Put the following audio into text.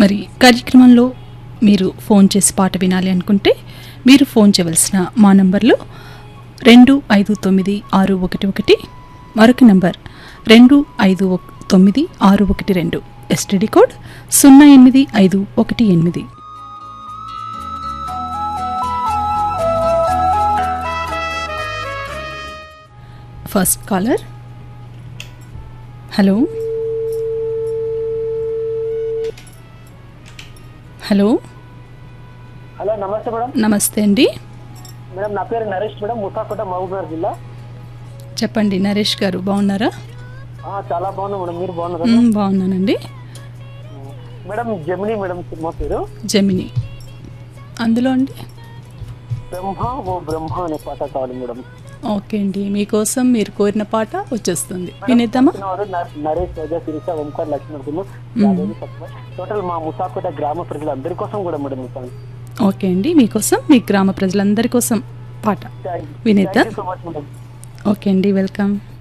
మరి కార్యక్రమంలో మీరు ఫోన్ చేసి పాట వినాలి అనుకుంటే మీరు ఫోన్ చేయవలసిన మా నంబర్లు రెండు ఐదు తొమ్మిది ఆరు ఒకటి ఒకటి మరొక నంబర్ రెండు ఐదు ఒక- తొమ్మిది ఆరు ఒకటి రెండు ఎస్టీడీ కోడ్ సున్నా ఎనిమిది ఐదు ఒకటి ఎనిమిది first caller hello hello hello నమస్తే మేడం నమస్తే అండి మేడం నా పేరు నరేష్ మేడం ముసాకోట మహబూబ్నగర్ జిల్లా చెప్పండి నరేష్ గారు బాగున్నారా ఆ, చాలా బాగున్నా మేడం మీరు బాగున్నారా మ్మ్, బాగున్నానండి మేడం జమిని మేడం సినిమా పేరు జమిని అందులో అండి బ్రహ్మ ఓ బ్రహ్మ అనే పాట కావాలి మేడం ఓకే అండి మీకోసం మీరు కోరిన పాట వచ్చేస్తుంది వినేద్దామా వారు న- నరేష్ రాజా శిరీష ఓంకార్ లక్ష్మణ్ టోటల్ మా ముసాకోట గ్రామ ప్రజలందరి కోసం కూడా మేడం ఈ సాంగ్ ఓకే అండి మీకోసం మీ గ్రామ ప్రజలందరి కోసం పాట థ్యాంక్ వినేద్దాం you so much madam okay అండి వెల్కమ్